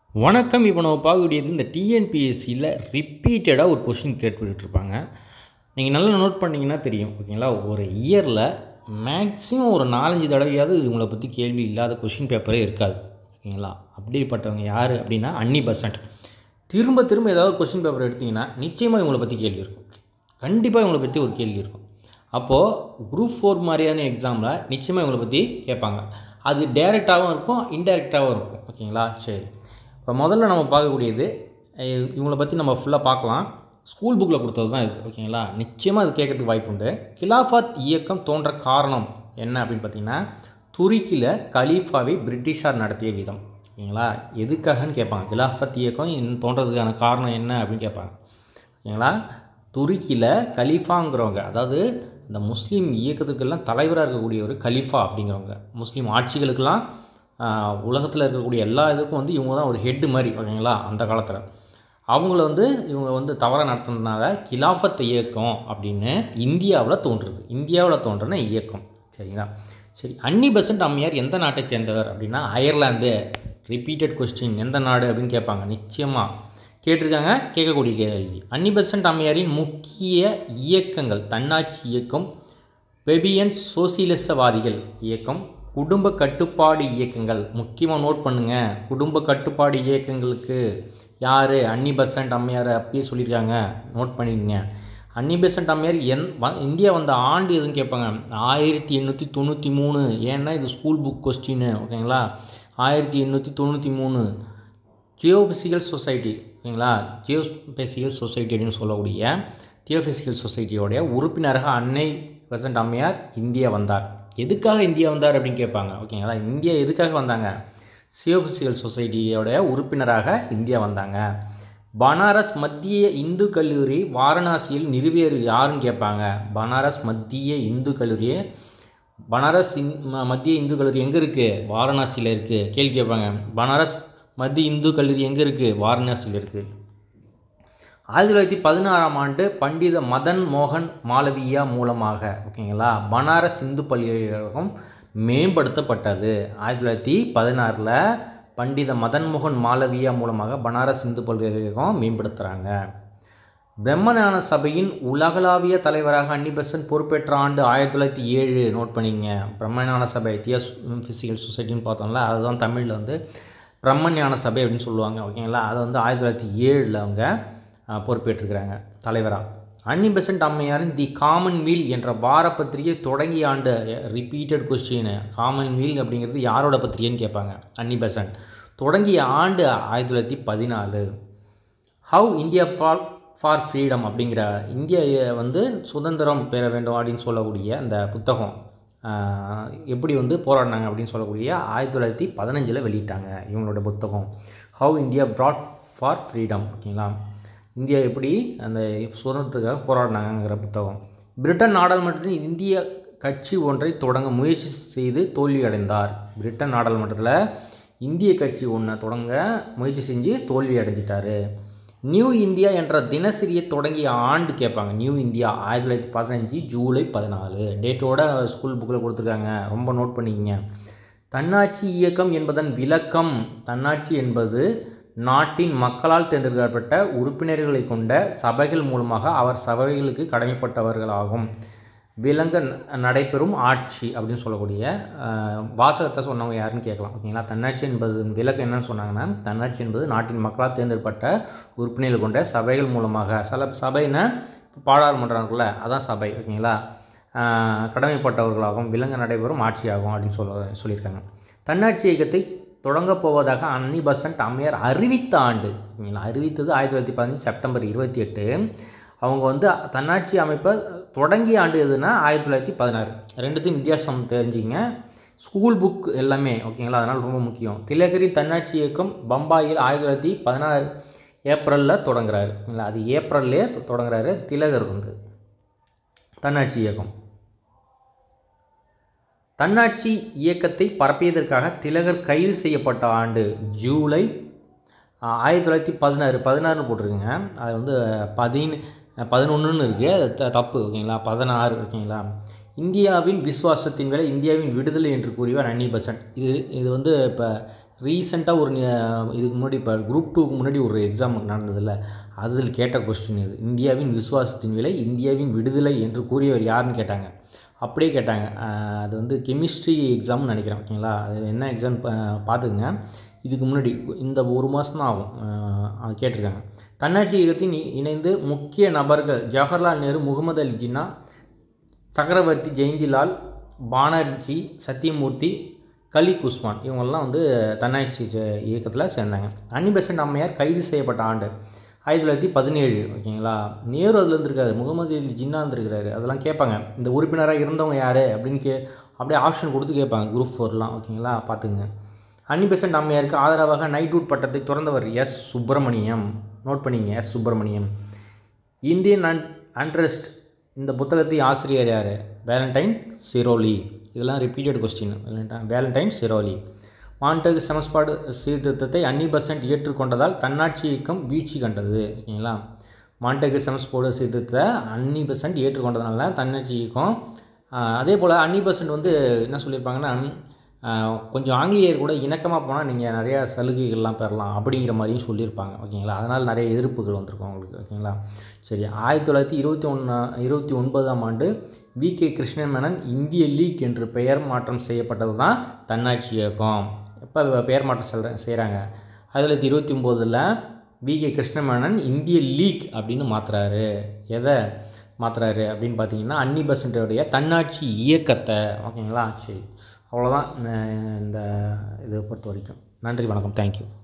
வணக்கம் இப்போ நம்ம பார்க்கக்கூடியது இந்த டிஎன்பிஎஸ்சியில் ரிப்பீட்டடாக ஒரு கொஷின் கேட்டுக்கிட்டு இருப்பாங்க நீங்கள் நல்லா நோட் பண்ணிங்கன்னா தெரியும் ஓகேங்களா ஒரு இயரில் மேக்ஸிமம் ஒரு நாலஞ்சு தடவையாவது இவங்களை பற்றி கேள்வி இல்லாத கொஷின் பேப்பரே இருக்காது ஓகேங்களா அப்படிப்பட்டவங்க யார் அப்படின்னா அன்னி பர்சன்ட் திரும்ப திரும்ப ஏதாவது கொஷின் பேப்பர் எடுத்திங்கன்னா நிச்சயமாக இவங்களை பற்றி கேள்வி இருக்கும் கண்டிப்பாக இவங்களை பற்றி ஒரு கேள்வி இருக்கும் அப்போது குரூப் ஃபோர் மாதிரியான எக்ஸாமில் நிச்சயமாக இவங்களை பற்றி கேட்பாங்க அது டைரெக்டாகவும் இருக்கும் இன்டைரக்டாகவும் இருக்கும் ஓகேங்களா சரி இப்போ முதல்ல நம்ம பார்க்கக்கூடியது அஹ் இவங்களை பற்றி நம்ம ஃபுல்லாக பார்க்கலாம் ஸ்கூல் புக்கில் கொடுத்தது தான் இது ஓகேங்களா நிச்சயமாக அது கேட்கறதுக்கு வாய்ப்பு உண்டு கிலாஃபத் இயக்கம் தோன்ற காரணம் என்ன அப்படின்னு பார்த்தீங்கன்னா துருக்கியில் கலீஃபாவை பிரிட்டிஷார் நடத்திய விதம் ஓகேங்களா எதுக்காகன்னு கேட்பாங்க கிலாஃபத் இயக்கம் இன்னும் தோன்றதுக்கான காரணம் என்ன அப்படின்னு கேட்பாங்க ஓகேங்களா துருக்கியில் கலீஃபாங்கிறவங்க அதாவது இந்த முஸ்லீம் இயக்கத்துக்கெல்லாம் தலைவராக இருக்கக்கூடிய ஒரு கலீஃபா அப்படிங்கிறவங்க முஸ்லீம் ஆட்சிகளுக்கெல்லாம் உலகத்தில் இருக்கக்கூடிய எல்லா இதுக்கும் வந்து இவங்க தான் ஒரு ஹெட்டு மாதிரி ஓகேங்களா அந்த காலத்தில் அவங்கள வந்து இவங்க வந்து தவறாக நடத்துனதுனால கிலாஃபத் இயக்கம் அப்படின்னு இந்தியாவில் தோன்றுறது இந்தியாவில் தோன்றின இயக்கம் சரிங்களா சரி அன்னி பெசன்ட் அம்மையார் எந்த நாட்டை சேர்ந்தவர் அப்படின்னா அயர்லாந்து ரிப்பீட்டட் கொஸ்டின் எந்த நாடு அப்படின்னு கேட்பாங்க நிச்சயமாக கேட்டிருக்காங்க கேட்கக்கூடிய கேள்வி அன்னி பெசன்ட் அம்மையாரின் முக்கிய இயக்கங்கள் தன்னாட்சி இயக்கம் பெபியன் சோசியலிசவாதிகள் இயக்கம் குடும்ப கட்டுப்பாடு இயக்கங்கள் முக்கியமாக நோட் பண்ணுங்கள் குடும்ப கட்டுப்பாடு இயக்கங்களுக்கு யார் அன்னி பெசன்ட் அம்மையார் அப்பயே சொல்லியிருக்காங்க நோட் பண்ணிடுங்க அன்னி பெசன்ட் அம்மையார் எந் வ இந்தியா வந்த ஆண்டு எதுன்னு கேட்பாங்க ஆயிரத்தி எண்ணூற்றி தொண்ணூற்றி மூணு ஏன்னா இது ஸ்கூல் புக் கொஸ்டின் ஓகேங்களா ஆயிரத்தி எண்ணூற்றி தொண்ணூற்றி மூணு ஜியோபிசிக்கல் சொசைட்டி ஓகேங்களா ஜியோபெசிக்கல் சொசைட்டி அப்படின்னு சொல்லக்கூடிய தியோபிசிக்கல் சொசைட்டியோடைய உறுப்பினராக அன்னை பெசன்ட் அம்மையார் இந்தியா வந்தார் எதுக்காக இந்தியா வந்தார் அப்படின்னு கேட்பாங்க ஓகேங்களா இந்தியா எதுக்காக வந்தாங்க சியோபிசிக்கல் சொசைட்டியோடைய உறுப்பினராக இந்தியா வந்தாங்க பனாரஸ் மத்திய இந்து கல்லூரி வாரணாசியில் நிறுவியர் யாருன்னு கேட்பாங்க பனாரஸ் மத்திய இந்து கல்லூரி பனாரஸ் இந் ம- மத்திய இந்து கல்லூரி எங்கே இருக்குது வாரணாசியில் இருக்குது கேள்வி கேட்பாங்க பனாரஸ் மத்திய இந்து கல்லூரி எங்கே இருக்குது வாரணாசியில் இருக்குது ஆயிரத்தி தொள்ளாயிரத்தி பதினாறாம் ஆண்டு பண்டித மதன் மோகன் மாளவியா மூலமாக ஓகேங்களா பனாரஸ் இந்து பல்கலைக்கழகம் மேம்படுத்தப்பட்டது ஆயிரத்தி தொள்ளாயிரத்தி பதினாறில் பண்டித மதன் மோகன் மாளவியா மூலமாக பனாரஸ் இந்து பல்கலைக்கழகம் மேம்படுத்துகிறாங்க பிரம்மஞான சபையின் உலகளாவிய தலைவராக அன்னி பெசன்ட் பொறுப்பேற்ற ஆண்டு ஆயிரத்தி தொள்ளாயிரத்தி ஏழு நோட் பண்ணிங்க பிரம்மஞான சபை தியஸ் ஃபிசிக்கல் சொசைட்டின்னு பார்த்தோம்ல அதுதான் தமிழில் வந்து பிரம்மஞான சபை அப்படின்னு சொல்லுவாங்க ஓகேங்களா அதை வந்து ஆயிரத்தி தொள்ளாயிரத்தி ஏழில் அவங்க அஹ், பொறுப்பேற்றிருக்கிறாங்க தலைவராக அன்னி பெசன்ட் அம்மையாரின் தி காமன்வீல் என்ற வார பத்திரிகை தொடங்கிய ஆண்டு ரிப்பீட்டட் கொஸ்டின் காமன்வீல் அப்படிங்கிறது யாரோட பத்திரிகைன்னு கேட்பாங்க அன்னி பெசன்ட் தொடங்கிய ஆண்டு ஆயிரத்தி தொள்ளாயிரத்தி பதினாலு how India for for freedom அப்படிங்கிற இந்தியா வந்து சுதந்திரம் பெற வேண்டும் அப்படின்னு சொல்லக்கூடிய அந்த புத்தகம் ஆஹ், எப்படி வந்து போராடினாங்க அப்படின்னு சொல்லக்கூடிய ஆயிரத்தி தொள்ளாயிரத்தி பதினஞ்சில் வெளியிட்டாங்க இவங்களோட புத்தகம் how India brought for freedom ஓகேங்களா இந்தியா எப்படி அந்த சுதந்திரத்துக்காக போராடினாங்கங்கிற புத்தகம் பிரிட்டன் நாடாளுமன்றத்தில் இந்திய கட்சி ஒன்றை தொடங்க முயற்சி செய்து தோல்வி அடைந்தார் பிரிட்டன் நாடாளுமன்றத்தில் இந்திய கட்சி ஒன்றை தொடங்க முயற்சி செஞ்சு தோல்வி அடைஞ்சிட்டாரு நியூ இந்தியா என்ற தினசரியை தொடங்கிய ஆண்டு கேட்பாங்க நியூ இந்தியா ஆயிரத்தி தொள்ளாயிரத்தி பதினஞ்சு ஜூலை பதினாலு டேட்டோட ஸ்கூல் புக்கில் கொடுத்துருக்காங்க ரொம்ப நோட் பண்ணிக்கங்க தன்னாட்சி இயக்கம் என்பதன் விளக்கம் தன்னாட்சி என்பது நாட்டின் மக்களால் தேர்ந்தெடுக்கப்பட்ட உறுப்பினர்களை கொண்ட சபைகள் மூலமாக அவர் சபைகளுக்கு கடமைப்பட்டவர்களாகும் விலங்க ந- நடைபெறும் ஆட்சி அப்படின்னு சொல்லக்கூடிய அஹ், வாசகத்தை சொன்னவங்க யாருன்னு கேட்கலாம் ஓகேங்களா தன்னாட்சி என்பது விலக்கு என்னன்னு சொன்னாங்கன்னா தன்னாட்சி என்பது நாட்டின் மக்களால் தேர்ந்தெடுக்கப்பட்ட உறுப்பினர்கள் கொண்ட சபைகள் மூலமாக சில சபைன்னா பாராளுமன்றம் இருக்குல்ல அதான் சபை ஓகேங்களா அஹ், கடமைப்பட்டவர்களாகவும் விலங்கு நடைபெறும் ஆட்சியாகும் அப்படின்னு சொல்ல சொல்லியிருக்காங்க தன்னாட்சி இயக்கத்தை தொடங்கப் போவதாக அன்னி பெசன்ட் அம்மையார் அறிவித்த ஆண்டு ஓகேங்களா அறிவித்தது ஆயிரத்தி தொள்ளாயிரத்தி பதினஞ்சு செப்டம்பர் இருபத்தி எட்டு அவங்க வந்து தன்னாட்சி அமைப்பை தொடங்கிய ஆண்டு எதுனா ஆயிரத்தி தொள்ளாயிரத்தி பதினாறு ரெண்டுத்தையும் வித்தியாசம் தெரிஞ்சுங்க ஸ்கூல் புக் எல்லாமே ஓகேங்களா அதனால் ரொம்ப முக்கியம் திலகரி தன்னாட்சி இயக்கம் பம்பாயில் ஆயிரத்தி தொள்ளாயிரத்தி பதினாறு ஏப்ரலில் தொடங்குறாரு ஓகேங்களா அது ஏப்ரல்லே தொ- தொடங்குறாரு திலகர் வந்து தன்னாட்சி இயக்கம் தன்னாட்சி இயக்கத்தை பரப்பியதற்காக திலகர் கைது செய்யப்பட்ட ஆண்டு ஜூலை ஆஹ், ஆயிரத்தி தொள்ளாயிரத்தி பதினாறு பதினாறுன்னு போட்டிருக்குங்க அது வந்து பதின் பதினொன்றுன்னு இருக்குது அது த- தப்பு ஓகேங்களா பதினாறு ஓகேங்களா இந்தியாவின் விசுவாசத்தின் வேலை இந்தியாவின் விடுதலை என்று கூறியவர் அன்னி பெசன்ட் இது இது வந்து இப்போ ரீசெண்டாக ஒரு நி- இதுக்கு முன்னாடி இப்போ குரூப் டூக்கு முன்னாடி ஒரு எக்ஸாம் நடந்ததில்ல அதில் கேட்ட கொஸ்டின் இது இந்தியாவின் விசுவாசத்தின் விலை இந்தியாவின் விடுதலை என்று கூறியவர் யாருன்னு கேட்டாங்க அப்படியே கேட்டாங்க அஹ் அது வந்து கெமிஸ்ட்ரி எக்ஸாம்னு நினைக்கிறேன் ஓகேங்களா அது என்ன எக்ஸாம் பார்த்துக்குங்க இதுக்கு முன்னாடி இந்த ஒரு மாதம் தான் ஆகும் அஹ் அது கேட்டிருக்காங்க தன்னாட்சி இயக்கத்தின் இ- இணைந்து முக்கிய நபர்கள் ஜவஹர்லால் நேரு முகமது அலி ஜின்னா சக்கரவர்த்தி ஜெயந்திலால் பானர்ஜி சத்தியமூர்த்தி கலீக் உஸ்மான் இவங்கெல்லாம் வந்து தன்னாட்சி ஜ- இயக்கத்தில் சேர்ந்தாங்க அன்னி பெசன்ட் அம்மையார் கைது செய்யப்பட்ட ஆண்டு ஆயிரத்தி தொள்ளாயிரத்தி பதினேழு ஓகேங்களா நேரு அதில் இருந்திருக்காரு முகமது அலி ஜின்னா இருந்திருக்கிறாரு அதெல்லாம் கேட்பாங்க இந்த உறுப்பினராக இருந்தவங்க யார் அப்படின்னு கே அப்படியே ஆப்ஷன் கொடுத்து கேட்பாங்க குரூப் ஃபோர்லாம் ஓகேங்களா பார்த்துங்க அன்னி பெசன்ட் அம்மையாருக்கு ஆதரவாக நைட்வுட் பட்டத்தை துறந்தவர் எஸ் சுப்பிரமணியம் நோட் பண்ணிங்க S Subramaniam Indian unrest இந்த புத்தகத்தின் ஆசிரியர் யார் வேலண்டைன் சிரோலி இதெல்லாம் repeated question Valentine Chirol Montagu சமஸ்பாடு சீர்திருத்தத்தை அன்னி பெசன்ட் ஏற்றுக்கொண்டதால் தன்னாட்சி இயக்கம் வீழ்ச்சி கண்டது ஓகேங்களா மாண்டகு செமஸ்போர்டு சீர்திருத்தத்தை அன்னி பெசன்ட் ஏற்றுக்கொண்டதுனால தன்னாட்சி இயக்கம் ஆஹ், அதே போல் அன்னி பெசன்ட் வந்து என்ன சொல்லியிருப்பாங்கன்னா ஆஹ், கொஞ்சம் ஆங்கிலேயர் கூட இணக்கமாக போனால் நீங்கள் நிறையா சலுகைகள்லாம் பெறலாம் அப்படிங்கிற மாதிரியும் சொல்லியிருப்பாங்க ஓகேங்களா அதனால் நிறைய எதிர்ப்புகள் வந்திருக்கும் அவங்களுக்கு ஓகேங்களா சரி ஆயிரத்தி தொள்ளாயிரத்தி இருபத்தி ஒன்றா இருபத்தி ஒன்பதாம் ஆண்டு வி கே கிருஷ்ணன் மேனன் இந்திய லீக் என்று பெயர் மாற்றம் செய்யப்பட்டது தான் தன்னாட்சி இயக்கம் எப்போ பெயர் மாற்றம் செல்ற செய்கிறாங்க ஆயிரத்தி தொள்ளாயிரத்தி இருபத்தி ஒம்போதில் வி கே கிருஷ்ணமேனன் இந்திய லீக் அப்படின்னு மாற்றுறாரு எதை மாற்றுறாரு அப்படின்னு பார்த்தீங்கன்னா அன்னி பெசன்ட்டோடைய தன்னாட்சி இயக்கத்தை ஓகேங்களா சரி அவ்வளோதான் இந்த இதை பொறுத்த வரைக்கும் நன்றி வணக்கம் தேங்க்யூ